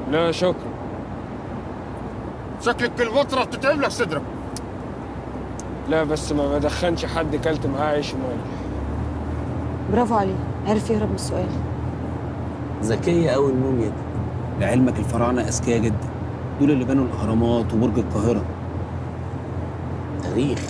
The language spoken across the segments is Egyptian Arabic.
لا شكرا شكلك كل فترة بتتعب لك صدرك لا بس ما بدخنش حد كلت معاه عيش وملح برافو عليه عرف يهرب من السؤال ذكيه قوي الموميا دي لعلمك الفراعنه اذكياء جدا دول اللي بنوا الاهرامات وبرج القاهره تاريخ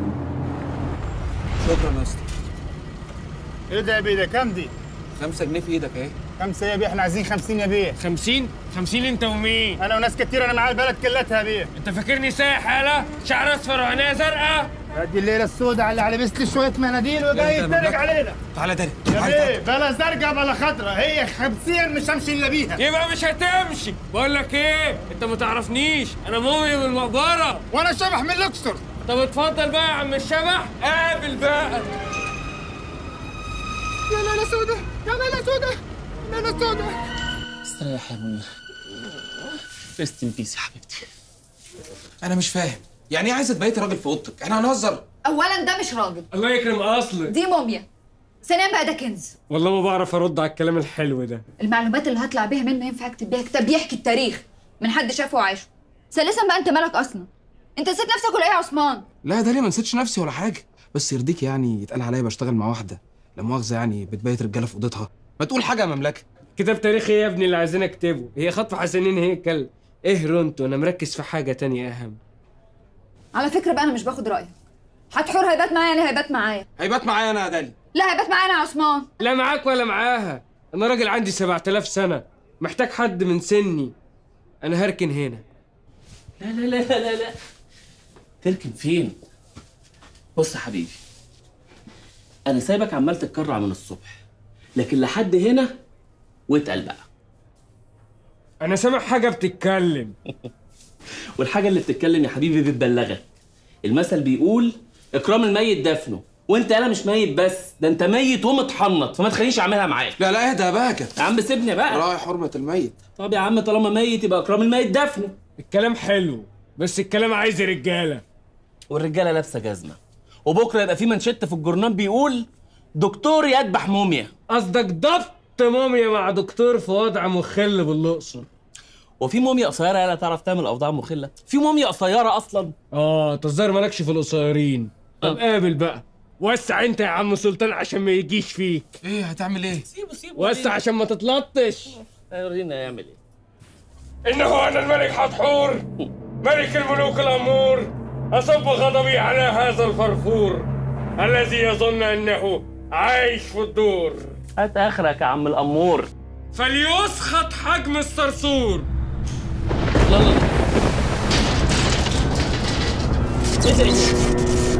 شكرا يا اسطى ايه ده يا بيه ده كام دي؟ خمسة جنيه في ايدك اهي خمسة يا بيه احنا عايزين 50 يا بيه 50 50 انت ومين انا وناس كتير انا معايا البلد كلتها يا بيه انت فاكرني سايح حاله شعر اصفر وعينيها زرقاء ادي الليلة السوداء اللي على لبست لي شوية مناديل وجاي لا، ده يتريق مملكة. علينا تعالى تاني يا بيه بلا زرقاء بلا خضراء هي 50 مش همشي الا بيها يبقى مش هتمشي بقول لك ايه انت ما تعرفنيش انا مومي من المقبره وانا شبح من الاقصر طب اتفضل بقى يا عم الشبح قابل بقى يا ليلة سوداء يا ليلة سوداء ليلة سوداء استريح يا منير ريست ان بيس يا حبيبتي انا مش فاهم يعني ايه عايزه تبيت راجل في اوضتك احنا هنهزر اولا ده مش راجل الله يكرم اصلك دي موميا ثانيا بقى ده كنز والله ما بعرف ارد على الكلام الحلو ده المعلومات اللي هطلع بيها منه ينفع اكتب بيها كتاب يحكي التاريخ من حد شافه وعاشه ثالثا بقى انت مالك اصلا انت نسيت نفسك ولا ايه يا عثمان لا ده ليه ما نسيتش نفسي ولا حاجه بس يرضيك يعني يتقال عليا بشتغل مع واحده لا مؤاخذه يعني بتبيت رجاله في اوضتها ما تقول حاجه يا مملكه كتاب تاريخي ايه يا ابني اللي عايزين اكتبه هي خطف حسنين هيكل ايه رونتو انا مركز في حاجه تانية اهم على فكره بقى انا مش باخد رايك هتحور هيبات معايا يعني هيبات معايا هيبات معايا انا يا دالي لا هيبات معايا انا يا عثمان لا معاك ولا معاها انا راجل عندي 7000 سنه محتاج حد من سني انا هركن هنا لا لا لا لا لا لا تركن فين؟ بص يا حبيبي أنا سايبك عمال تتكرع من الصبح لكن لحد هنا واتقل بقى انا سامع حاجه بتتكلم والحاجة اللي بتتكلم يا حبيبي بتبلغك المثل بيقول إكرام الميت دفنه وأنت أنا مش ميت بس ده أنت ميت ومتحنط فما تخلينيش أعملها معاك لا لا اهدى بقى كده يا عم سيبني بقى راعي حرمه الميت طب يا عم طالما ميت يبقى إكرام الميت دفنه الكلام حلو بس الكلام عايز رجاله والرجالة لابسة جزمة وبكرة يبقى في منشط في الجورنال بيقول دكتور يذبح موميا قصدك ضبط موميا مع دكتور في وضع مخل بالاقصر وفي موميا قصيره يالا تعرف تعمل اوضاع مخله في موميا قصيره اصلا اه انت الظاهر مالكش في القصيرين طب قابل بقى وسع انت يا عم سلطان عشان ما يجيش فيك ايه هتعمل ايه سيبه سيبه وسع عشان ما تتلطش ورينا يعمل ايه انه انا الملك حتحور ملك الملوك الامور اصب غضبي على هذا الفرفور الذي يظن انه عايش في الدور هات اخرك يا عم الامور فليسخط حجم الصرصور لا لا لا. ايه ده؟